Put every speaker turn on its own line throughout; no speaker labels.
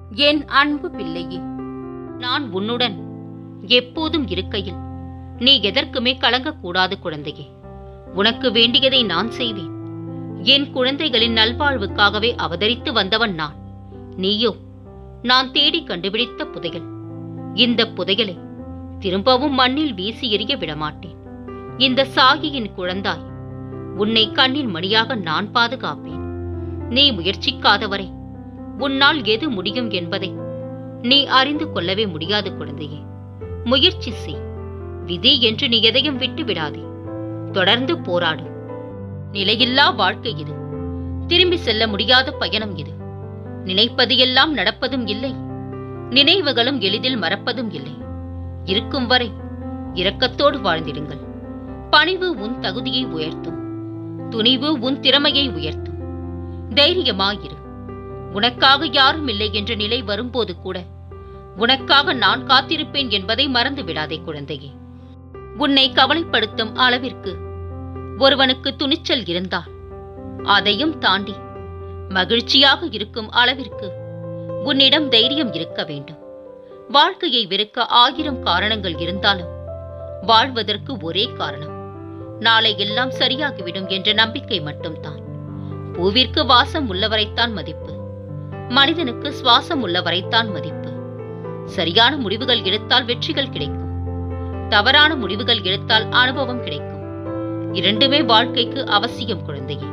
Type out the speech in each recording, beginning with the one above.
என் அன்பு பிள்ளையே நான் உன்னுடன் எப்போதும் இருக்கையில் நீ எதற்குமே கலங்கக்கூடாது குழந்தையே உனக்கு வேண்டியதை நான் செய்வேன் என் குழந்தைகளின் நல்வாழ்வுக்காகவே அவதரித்து வந்தவன் நான் நீயோ நான் தேடி கண்டுபிடித்த புதையல் இந்த புதையலை திரும்பவும் மண்ணில் வீசி எறிய விடமாட்டேன் இந்த சாகியின் குழந்தாய் உன்னை கண்ணில் மணியாக நான் பாதுகாப்பேன் நீ முயற்சிக்காதவரை உன்னால் எது முடியும் என்பதை நீ அறிந்து கொள்ளவே முடியாது குழந்தையே முயற்சி செய் விதி என்று நீ எதையும் விட்டு விடாதே தொடர்ந்து போராடு நிலையில்லா வாழ்க்கை இது திரும்பி செல்ல முடியாத பயணம் இது நினைப்பது எல்லாம் நடப்பதும் இல்லை நினைவுகளும் எளிதில் மறப்பதும் இல்லை இருக்கும் வரை இரக்கத்தோடு வாழ்ந்திடுங்கள் பணிவு உன் தகுதியை உயர்த்தும் துணிவு உன் திறமையை உயர்த்தும் தைரியமாயிரு உனக்காக யாரும் இல்லை என்ற நிலை வரும்போது கூட உனக்காக நான் காத்திருப்பேன் என்பதை மறந்து விடாதே குழந்தையே உன்னை கவலைப்படுத்தும் அளவிற்கு ஒருவனுக்கு துணிச்சல் இருந்தால் அதையும் தாண்டி மகிழ்ச்சியாக இருக்கும் அளவிற்கு உன்னிடம் தைரியம் இருக்க வேண்டும் வாழ்க்கையை வெறுக்க ஆயிரம் காரணங்கள் இருந்தாலும் வாழ்வதற்கு ஒரே காரணம் நாளை எல்லாம் சரியாகிவிடும் என்ற நம்பிக்கை மட்டும்தான் பூவிற்கு வாசம் உள்ளவரைத்தான் மதிப்பு மனிதனுக்கு சுவாசம் உள்ளவரைத்தான் மதிப்பு சரியான முடிவுகள் எடுத்தால் வெற்றிகள் கிடைக்கும் தவறான முடிவுகள் எடுத்தால் அனுபவம் கிடைக்கும் இரண்டுமே வாழ்க்கைக்கு அவசியம் குழந்தையே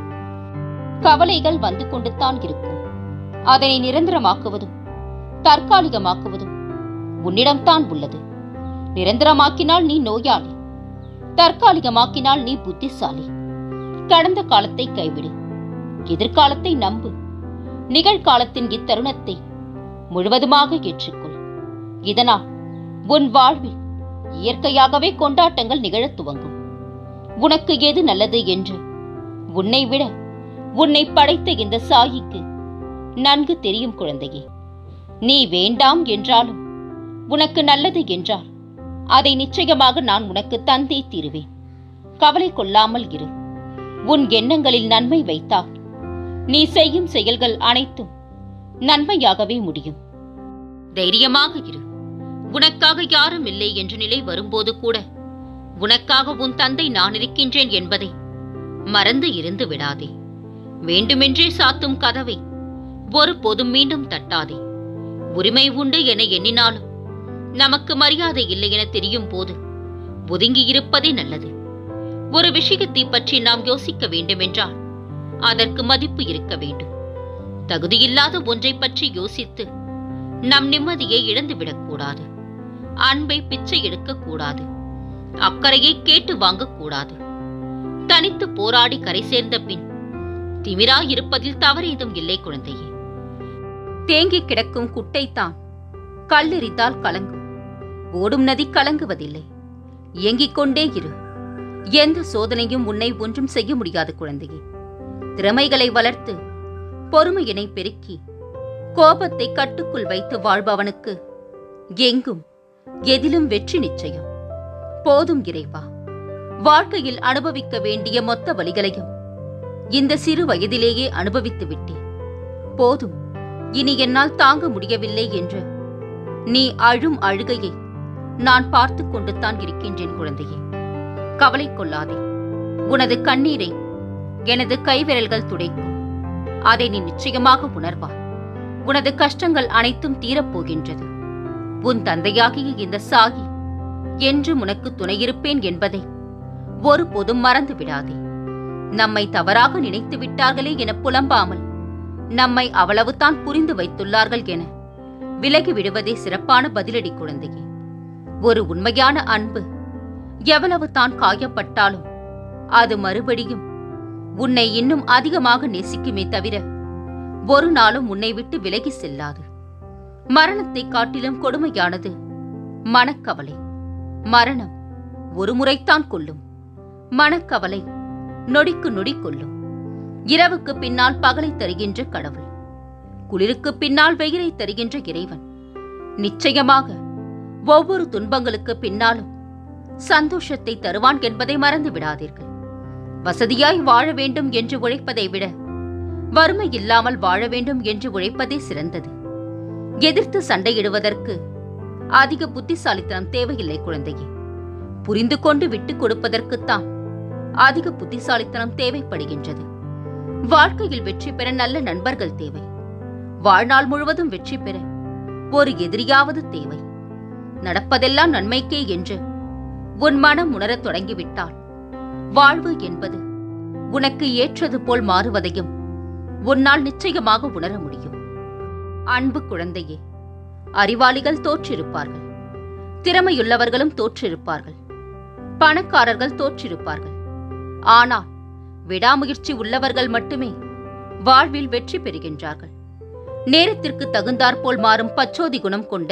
கவலைகள் வந்து கொண்டுதான் இருக்கும் அதனை நிரந்தரமாக்குவதும் தற்காலிகமாக்குவதும் உன்னிடம்தான் உள்ளது நிரந்தரமாக்கினால் நீ நோயாளி தற்காலிகமாக்கினால் நீ புத்திசாலி கடந்த காலத்தை கைவிடு எதிர்காலத்தை நம்பு நிகழ்காலத்தின் இத்தருணத்தை முழுவதுமாக ஏற்றுக்கொள் இதனால் உன் வாழ்வில் இயற்கையாகவே கொண்டாட்டங்கள் நிகழத் துவங்கும் உனக்கு எது நல்லது என்று உன்னை விட உன்னை படைத்த இந்த சாயிக்கு நன்கு தெரியும் குழந்தையே நீ வேண்டாம் என்றாலும் உனக்கு நல்லது என்றால் அதை நிச்சயமாக நான் உனக்கு தந்தே தீருவேன் கவலை கொள்ளாமல் இரு உன் எண்ணங்களில் நன்மை வைத்தால் நீ செய்யும் செயல்கள் அனைத்தும் நன்மையாகவே முடியும் தைரியமாக இரு உனக்காக யாரும் இல்லை என்ற நிலை வரும்போது கூட உனக்காக உன் தந்தை நான் இருக்கின்றேன் என்பதை மறந்து இருந்து விடாதே வேண்டுமென்றே சாத்தும் கதவை ஒருபோதும் மீண்டும் தட்டாதே உரிமை உண்டு என எண்ணினாலும் நமக்கு மரியாதை இல்லை என தெரியும் போது ஒதுங்கி இருப்பதே நல்லது ஒரு விஷயத்தை பற்றி நாம் யோசிக்க வேண்டுமென்றால் அதற்கு மதிப்பு இருக்க வேண்டும் தகுதியில்லாத ஒன்றை பற்றி யோசித்து நம் நிம்மதியை இழந்துவிடக்கூடாது அன்பை பிச்சை எடுக்கக்கூடாது அக்கறையை கேட்டு வாங்கக்கூடாது தனித்து போராடி கரை சேர்ந்த பின் திமிராயிருப்பதில் தவறேதும் இல்லை குழந்தையே தேங்கி கிடக்கும் குட்டைத்தான் கல்லெறித்தால் கலங்கும் ஓடும் நதி கலங்குவதில்லை இயங்கிக் கொண்டே இரு எந்த சோதனையும் உன்னை ஒன்றும் செய்ய முடியாது குழந்தையே திறமைகளை வளர்த்து பொறுமையினை பெருக்கி கோபத்தை கட்டுக்குள் வைத்து வாழ்பவனுக்கு எங்கும் எதிலும் வெற்றி நிச்சயம் போதும் இறைவா வாழ்க்கையில் அனுபவிக்க வேண்டிய மொத்த வழிகளையும் இந்த சிறு வயதிலேயே அனுபவித்து விட்டேன் போதும் இனி என்னால் தாங்க முடியவில்லை என்று நீ அழும் அழுகையை நான் பார்த்து கொண்டுதான் இருக்கின்றேன் குழந்தையே கவலை கொள்ளாதே உனது கண்ணீரை எனது கைவிரல்கள் துடைக்கும் அதை நீ நிச்சயமாக உணர்வாய் உனது கஷ்டங்கள் அனைத்தும் தீரப்போகின்றது உன் தந்தையாகிய இந்த சாகி என்றும் உனக்கு துணையிருப்பேன் என்பதை ஒருபோதும் மறந்து விடாதே நம்மை தவறாக நினைத்து விட்டார்களே என புலம்பாமல் நம்மை அவ்வளவுதான் புரிந்து வைத்துள்ளார்கள் என விலகி விடுவதே சிறப்பான பதிலடி குழந்தையே ஒரு உண்மையான அன்பு எவ்வளவு தான் காயப்பட்டாலும் அது மறுபடியும் உன்னை இன்னும் அதிகமாக நேசிக்குமே தவிர ஒரு நாளும் உன்னை விட்டு விலகி செல்லாது மரணத்தை காட்டிலும் கொடுமையானது மனக்கவலை மரணம் ஒரு முறைத்தான் கொல்லும் மனக்கவலை நொடிக்கு நொடி கொல்லும் இரவுக்கு பின்னால் பகலை தருகின்ற கடவுள் குளிருக்கு பின்னால் வெயிலை தருகின்ற இறைவன் நிச்சயமாக ஒவ்வொரு துன்பங்களுக்கு பின்னாலும் சந்தோஷத்தை தருவான் என்பதை மறந்து விடாதீர்கள் வசதியாய் வாழ வேண்டும் என்று உழைப்பதை விட வறுமை இல்லாமல் வாழ வேண்டும் என்று உழைப்பதே சிறந்தது எதிர்த்து சண்டையிடுவதற்கு அதிக புத்திசாலித்தனம் தேவையில்லை குழந்தையே புரிந்து கொண்டு விட்டுக் கொடுப்பதற்குத்தான் அதிக புத்திசாலித்தனம் தேவைப்படுகின்றது வாழ்க்கையில் வெற்றி பெற நல்ல நண்பர்கள் தேவை வாழ்நாள் முழுவதும் வெற்றி பெற ஒரு எதிரியாவது தேவை நடப்பதெல்லாம் நன்மைக்கே என்று உன் மனம் உணரத் தொடங்கிவிட்டால் வாழ்வு என்பது உனக்கு ஏற்றது போல் மாறுவதையும் உன்னால் நிச்சயமாக உணர முடியும் அன்பு குழந்தையே அறிவாளிகள் தோற்றிருப்பார்கள் திறமையுள்ளவர்களும் தோற்றிருப்பார்கள் பணக்காரர்கள் தோற்றிருப்பார்கள் ஆனால் விடாமுயற்சி உள்ளவர்கள் மட்டுமே வாழ்வில் வெற்றி பெறுகின்றார்கள் நேரத்திற்கு தகுந்தாற்போல் மாறும் பச்சோதி குணம் கொண்ட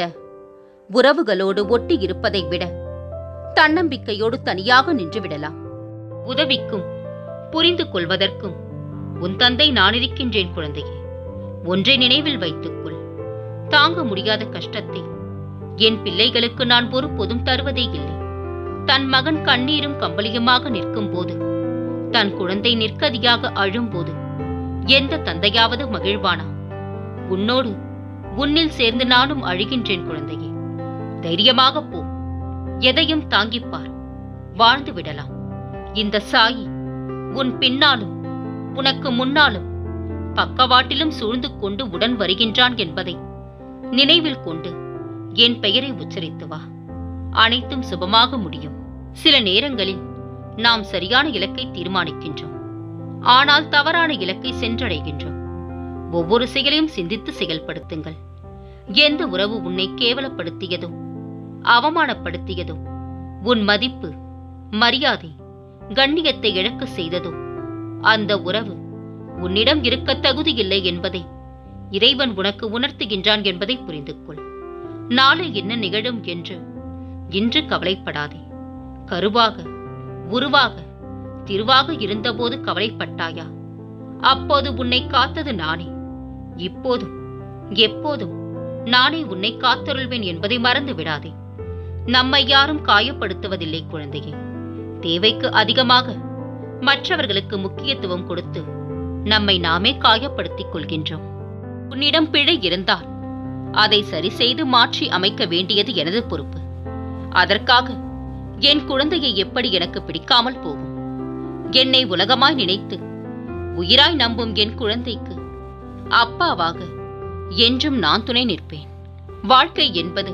உறவுகளோடு ஒட்டி இருப்பதை விட தன்னம்பிக்கையோடு தனியாக நின்று விடலாம் உதவிக்கும் புரிந்து கொள்வதற்கும் உன் தந்தை நான் இருக்கின்றேன் குழந்தையே ஒன்றை நினைவில் வைத்துக்கொள் தாங்க முடியாத கஷ்டத்தை என் பிள்ளைகளுக்கு நான் ஒருபோதும் தருவதே இல்லை தன் மகன் கண்ணீரும் கம்பளியுமாக நிற்கும் போது தன் குழந்தை நிற்கதியாக அழும்போது எந்த தந்தையாவது மகிழ்வானா உன்னோடு உன்னில் சேர்ந்து நானும் அழுகின்றேன் குழந்தையே தைரியமாக போ எதையும் தாங்கிப்பார் வாழ்ந்து விடலாம் இந்த சாயி உன் பின்னாலும் உனக்கு முன்னாலும் பக்கவாட்டிலும் சூழ்ந்து கொண்டு உடன் வருகின்றான் என்பதை நினைவில் கொண்டு என் பெயரை உச்சரித்து வா அனைத்தும் சுபமாக முடியும் சில நேரங்களில் நாம் சரியான இலக்கை தீர்மானிக்கின்றோம் ஆனால் தவறான இலக்கை சென்றடைகின்றோம் ஒவ்வொரு செயலையும் சிந்தித்து செயல்படுத்துங்கள் எந்த உறவு உன்னை கேவலப்படுத்தியதோ அவமானப்படுத்தியதோ உன் மதிப்பு மரியாதை கண்ணியத்தை இழக்க செய்ததோ அந்த உறவு உன்னிடம் இருக்க தகுதியில்லை என்பதை இறைவன் உனக்கு உணர்த்துகின்றான் என்பதை புரிந்து கொள் நாளை என்ன நிகழும் என்று இன்று கவலைப்படாதே கருவாக உருவாக திருவாக இருந்தபோது கவலைப்பட்டாயா அப்போது உன்னை காத்தது நானே இப்போதும் எப்போதும் நானே உன்னை காத்தருள்வேன் என்பதை மறந்து விடாதே நம்மை யாரும் காயப்படுத்துவதில்லை குழந்தையே தேவைக்கு அதிகமாக மற்றவர்களுக்கு முக்கியத்துவம் கொடுத்து நம்மை நாமே காயப்படுத்திக் கொள்கின்றோம் உன்னிடம் பிழை இருந்தால் அதை சரி செய்து மாற்றி அமைக்க வேண்டியது எனது பொறுப்பு அதற்காக என் குழந்தையை எப்படி எனக்கு பிடிக்காமல் போகும் என்னை உலகமாய் நினைத்து உயிராய் நம்பும் என் குழந்தைக்கு அப்பாவாக என்றும் நான் துணை நிற்பேன் வாழ்க்கை என்பது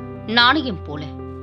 நாணயம் போல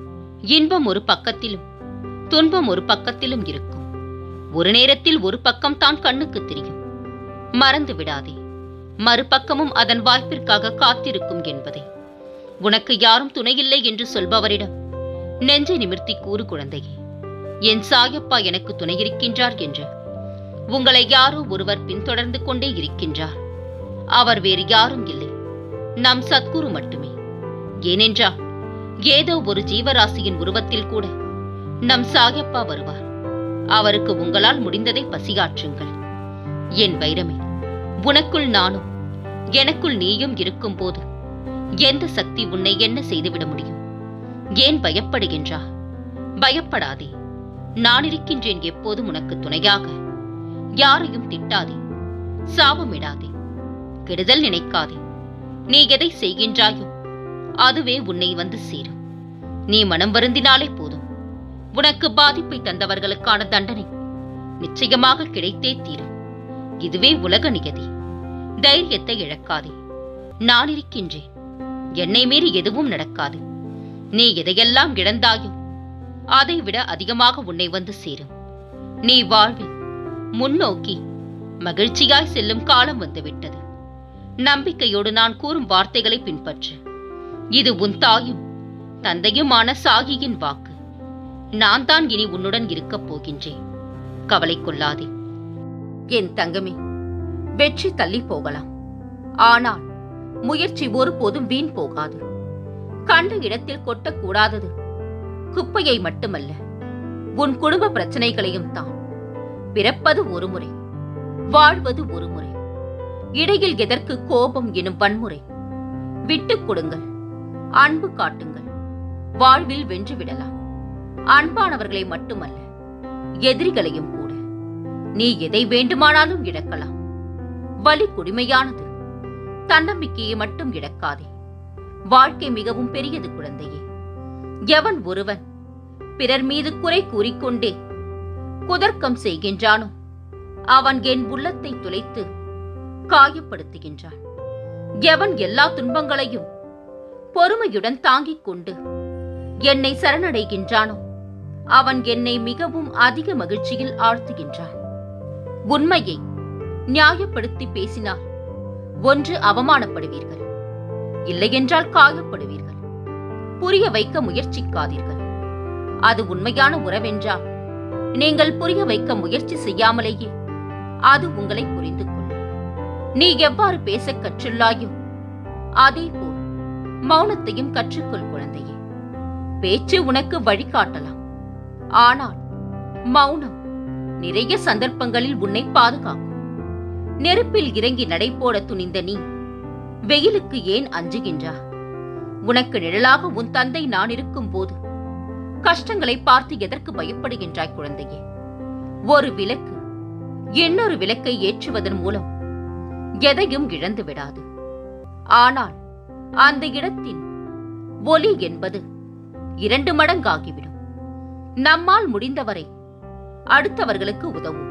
இன்பம் ஒரு பக்கத்திலும் துன்பம் ஒரு பக்கத்திலும் இருக்கும் ஒரு நேரத்தில் ஒரு பக்கம் தான் கண்ணுக்கு தெரியும் மறந்து விடாதே மறுபக்கமும் அதன் வாய்ப்பிற்காக காத்திருக்கும் என்பதை உனக்கு யாரும் துணையில்லை என்று சொல்பவரிடம் நெஞ்சை நிமிர்த்தி கூறு குழந்தையே என் சாயப்பா எனக்கு துணை இருக்கின்றார் என்று உங்களை யாரோ ஒருவர் பின்தொடர்ந்து கொண்டே இருக்கின்றார் அவர் வேறு யாரும் இல்லை நம் சத்குரு மட்டுமே ஏனென்றால் ஏதோ ஒரு ஜீவராசியின் உருவத்தில் கூட நம் சாயப்பா வருவார் அவருக்கு உங்களால் முடிந்ததை பசியாற்றுங்கள் என் வைரமே உனக்குள் நானும் எனக்குள் நீயும் இருக்கும்போது எந்த சக்தி உன்னை என்ன செய்துவிட முடியும் ஏன் பயப்படுகின்றா பயப்படாதே நான் இருக்கின்றேன் எப்போதும் உனக்கு துணையாக யாரையும் திட்டாதே சாபமிடாதே கெடுதல் நினைக்காதே நீ எதை செய்கின்றாயோ அதுவே உன்னை வந்து சேரும் நீ மனம் வருந்தினாலே போதும் உனக்கு பாதிப்பை தந்தவர்களுக்கான தண்டனை நிச்சயமாக கிடைத்தே தீரும் இதுவே உலக நியதி தைரியத்தை இழக்காதே நான் இருக்கின்றேன் என்னை மீறி எதுவும் நடக்காது நீ எதையெல்லாம் இழந்தாயோ அதை விட அதிகமாக உன்னை வந்து சேரும் நீ வாழ்வில் முன்னோக்கி மகிழ்ச்சியாய் செல்லும் காலம் வந்துவிட்டது நம்பிக்கையோடு நான் கூறும் வார்த்தைகளை பின்பற்று இது உன் தாயும் தந்தையுமான சாகியின் வாக்கு நான் தான் இனி உன்னுடன் இருக்கப் போகின்றேன் கவலை கொள்ளாதே என் தங்கமே வெற்றி தள்ளி போகலாம் ஆனால் முயற்சி ஒருபோதும் வீண் போகாது கண்ட இடத்தில் கொட்டக்கூடாதது குப்பையை மட்டுமல்ல உன் குடும்ப பிரச்சனைகளையும் தான் பிறப்பது ஒரு முறை வாழ்வது ஒரு முறை இடையில் எதற்கு கோபம் எனும் வன்முறை விட்டுக் கொடுங்கள் அன்பு காட்டுங்கள் வாழ்வில் வென்று விடலாம் அன்பானவர்களை மட்டுமல்ல எதிரிகளையும் கூட நீ எதை வேண்டுமானாலும் இழக்கலாம் வலி கொடுமையானது தன்னம்பிக்கையை மட்டும் இழக்காதே வாழ்க்கை மிகவும் பெரியது குழந்தையே எவன் ஒருவன் பிறர் மீது குறை கூறிக்கொண்டே குதர்க்கம் செய்கின்றானோ அவன் என் உள்ளத்தை துளைத்து காயப்படுத்துகின்றான் எவன் எல்லா துன்பங்களையும் பொறுமையுடன் தாங்கிக் கொண்டு என்னை சரணடைகின்றானோ அவன் என்னை மிகவும் அதிக மகிழ்ச்சியில் ஆழ்த்துகின்றான் உண்மையை நியாயப்படுத்தி பேசினால் ஒன்று அவமானப்படுவீர்கள் இல்லையென்றால் காயப்படுவீர்கள் புரிய வைக்க முயற்சிக்காதீர்கள் அது உண்மையான உறவென்றால் நீங்கள் புரிய வைக்க முயற்சி செய்யாமலேயே அது உங்களை புரிந்து கொள்ளும் நீ எவ்வாறு பேச கற்றுள்ளாயோ அதே போல் மௌனத்தையும் கற்றுக்கொள் குழந்தையே பேச்சு உனக்கு வழிகாட்டலாம் ஆனால் மௌனம் நிறைய சந்தர்ப்பங்களில் உன்னை பாதுகாக்கும் நெருப்பில் இறங்கி நடைபோட துணிந்த நீ வெயிலுக்கு ஏன் அஞ்சுகின்றா உனக்கு நிழலாக உன் தந்தை நான் இருக்கும் போது கஷ்டங்களை பார்த்து எதற்கு பயப்படுகின்றாய் குழந்தையே ஒரு விளக்கு இன்னொரு விளக்கை ஏற்றுவதன் மூலம் எதையும் இழந்து விடாது ஆனால் அந்த இடத்தின் ஒலி என்பது இரண்டு மடங்காகிவிடும் நம்மால் முடிந்தவரை அடுத்தவர்களுக்கு உதவும்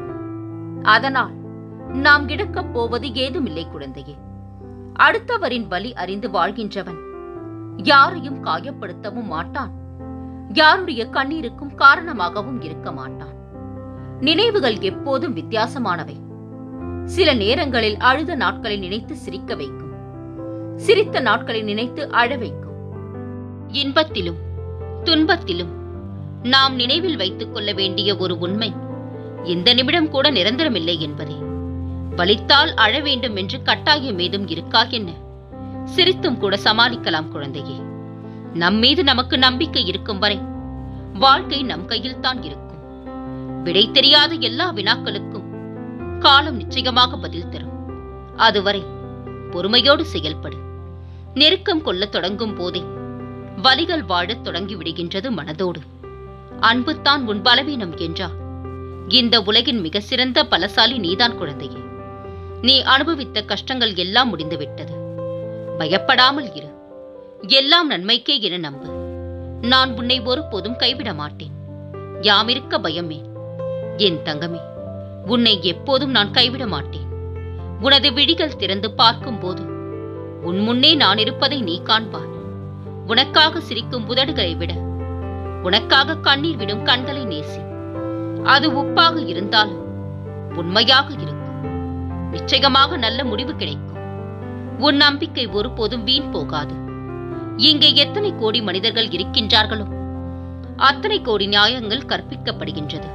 அதனால் நாம் இழக்கப் போவது ஏதுமில்லை குழந்தையே அடுத்தவரின் வலி அறிந்து வாழ்கின்றவன் யாரையும் காயப்படுத்தவும் மாட்டான் யாருடைய கண்ணீருக்கும் காரணமாகவும் இருக்க மாட்டான் நினைவுகள் எப்போதும் வித்தியாசமானவை சில நேரங்களில் அழுத நாட்களை நினைத்து சிரிக்க வைக்கும் சிரித்த நாட்களை நினைத்து அழ வைக்கும் இன்பத்திலும் துன்பத்திலும் நாம் நினைவில் வைத்துக் கொள்ள வேண்டிய ஒரு உண்மை இந்த நிமிடம் கூட நிரந்தரமில்லை என்பதே வலித்தால் அழ வேண்டும் என்று கட்டாயம் ஏதும் இருக்கா என்ன சிரித்தும் கூட சமாளிக்கலாம் குழந்தையே நம் மீது நமக்கு நம்பிக்கை இருக்கும் வரை வாழ்க்கை நம் கையில் தான் இருக்கும் விடை தெரியாத எல்லா வினாக்களுக்கும் காலம் நிச்சயமாக பதில் தரும் அதுவரை பொறுமையோடு செயல்படு நெருக்கம் கொள்ளத் தொடங்கும் போதே வலிகள் வாழத் தொடங்கி விடுகின்றது மனதோடு அன்புத்தான் உன் பலவீனம் என்றார் இந்த உலகின் மிக சிறந்த பலசாலி நீதான் குழந்தையே நீ அனுபவித்த கஷ்டங்கள் எல்லாம் முடிந்துவிட்டது பயப்படாமல் இரு எல்லாம் நன்மைக்கே என நம்பு நான் உன்னை ஒருபோதும் கைவிட மாட்டேன் யாமிருக்க பயமே என் தங்கமே உன்னை எப்போதும் நான் கைவிட மாட்டேன் உனது விழிகள் திறந்து பார்க்கும்போது உன் முன்னே நான் இருப்பதை நீ காண்பாய் உனக்காக சிரிக்கும் உதடுகளை விட உனக்காக கண்ணீர் விடும் கண்களை நேசி அது உப்பாக இருந்தாலும் உண்மையாக இருக்கும் நிச்சயமாக நல்ல முடிவு கிடைக்கும் உன் நம்பிக்கை ஒருபோதும் வீண் போகாது இங்கே எத்தனை கோடி மனிதர்கள் இருக்கின்றார்களோ அத்தனை கோடி நியாயங்கள் கற்பிக்கப்படுகின்றது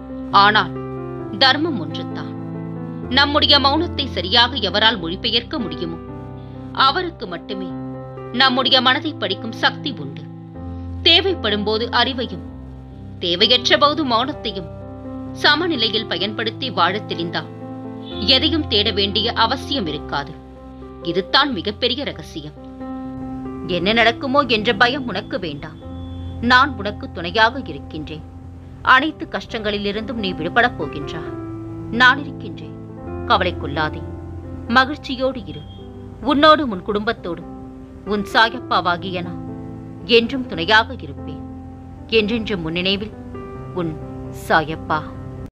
ஆனால் தர்மம் ஒன்றுதான் நம்முடைய மௌனத்தை சரியாக எவரால் மொழிபெயர்க்க முடியுமோ அவருக்கு மட்டுமே நம்முடைய மனதை படிக்கும் சக்தி உண்டு தேவைப்படும் போது அறிவையும் தேவையற்ற போது மௌனத்தையும் சமநிலையில் பயன்படுத்தி வாழத் தெரிந்தால் எதையும் தேட வேண்டிய அவசியம் இருக்காது இதுதான் மிகப்பெரிய ரகசியம் என்ன நடக்குமோ என்ற பயம் உனக்கு வேண்டாம் நான் உனக்கு துணையாக இருக்கின்றேன் அனைத்து கஷ்டங்களிலிருந்தும் நீ விடுபடப் போகின்றாய் நான் இருக்கின்றேன் கவலை கொள்ளாதே மகிழ்ச்சியோடு இரு உன்னோடு உன் குடும்பத்தோடு உன் சாயப்பாவாகிய நான் என்றும் துணையாக இருப்பேன் என்றென்றும் முன்னினைவில் உன் சாயப்பா